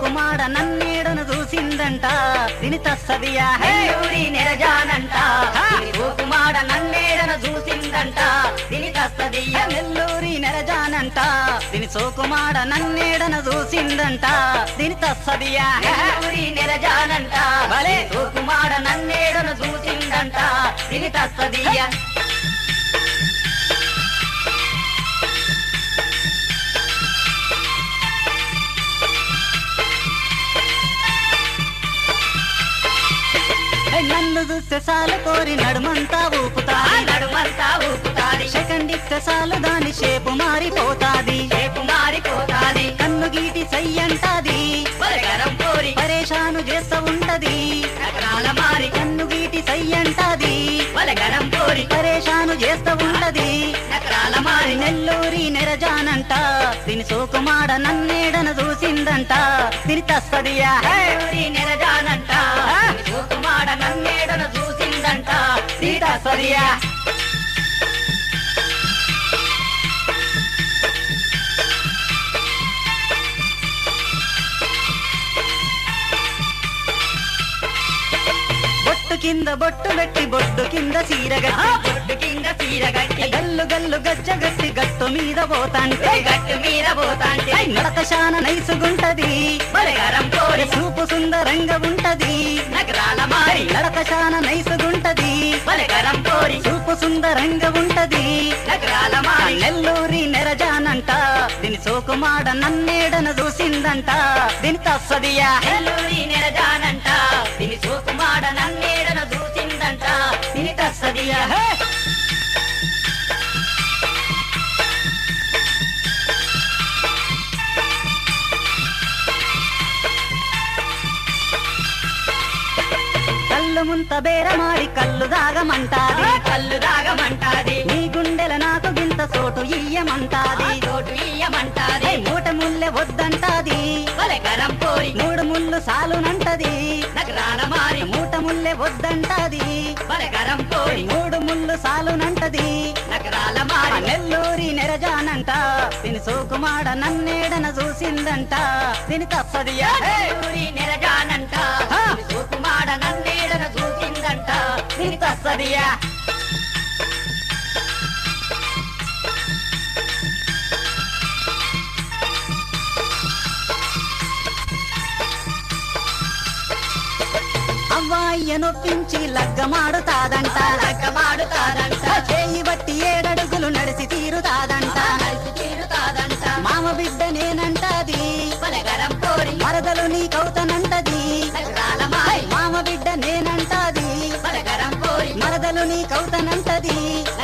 సోకుమాడ నన్నేడను చూసిందంట తిని తస్సదియా హే నెల్లూరి నెరజానంట సోకుమాడ నన్నేడను చూసిందంట తిని తస్తదియ నెల్లూరి నెరజానంట తిని సోకుమాడ నన్నేడను చూసిందంట తిని తస్సదియా హే నెల్లూరి నెరజానంట భలే. సోకుమాడ నన్నేడను చూసిందంట తిని తస్తదియ హే, నన్ను చూస్తే సాలు కోరి నడుమంతా ఊపుతా నడుమంతా ఊపుతాది సెకండ్ ఇస్తే సాలు దాని షేపు మారిపోతాది రేపు మారిపోతాది కన్ను గీటి సయ్యంటాది బలగరం కోరి పరేషాను చేస్తా ఉంటది నగరాల మారి కన్ను గీటి సయ్యంటాది బలగరం కోరి పరేషాను చేస్తా ఉంటది నగరాల మారి నెల్లూరి నెరజానంట దీని సోకుమాడ నన్నేడన చూసిందంట తిని తస్తదియా హే! నెల్లూరి నెరజానంట సోకుమాడ నన్నేడను చూసిందంట సీతా సరియా బొట్టు కింద బొట్టు పెట్టి బొట్టు కింద చీరగట్టి బొట్టు కింద చీర గట్టి గల్లు గల్లు గజ్జగట్టి గట్టు మీద పోతాంటే గట్టు మీద పోతాంటే నడక శాన నైసుగుంటది బలగరం కోరి చూపు సుందరంగా ఉంటది నగరాల మారి నడక శాన నైసుగుంటది బలగరం కోరి చూపు సుందరంగా ఉంటది నగరాల మారి నెల్లూరి నెరజానంట దీని సోకుమాడ నన్నేడన చూసిందంట దీని తస్సదియా నెల్లూరి నెరజానంట తిని సోకుమాడ నన్నేడను చూసిందంట తిని తస్తదియా హే! కళ్ళు ముంత బేరమాడి కళ్ళు దాగమంటాది కళ్ళు దాగమంటాది నీ గుండెల నాకు గింత సోటు ఇయ్యమంటాది తోటు ఇయ్యమంటాది హే, మూట ముల్లె వద్దంటాది బలగరం కోరి మూడు ముళ్ళు సాలునంటది నగరాల మారి మూట ముల్లె వద్దంటాది బలగరం కోరి మూడు ముళ్ళు సాలునంటది నగరాల ఆ మారి నెల్లూరి నెరజానంట తిని సోకుమాడ నన్నేడన చూసిందంట తిని తప్పదియా హే! నెల్లూరి నెరజానంట ఆ. సోకుమాడ నన్నేడను చూసిందంట తిని తప్పదియా అవ్వాయ్య నొప్పించి లగ్గమాడుతాదంట లగ్గమాడుతాదంట చేయి బట్టి ఏడడుగులు నడిసి తీరుతాదంట కలిసి తీరుతాదంట మామ బిడ్డ నేనంటాది బలగరం కోరి మరదలు నీకవుతనంటది నగరాల మారి మామ బిడ్డ నేనంటాది బలగరం కోరి మరదలు నీకవుతనంటది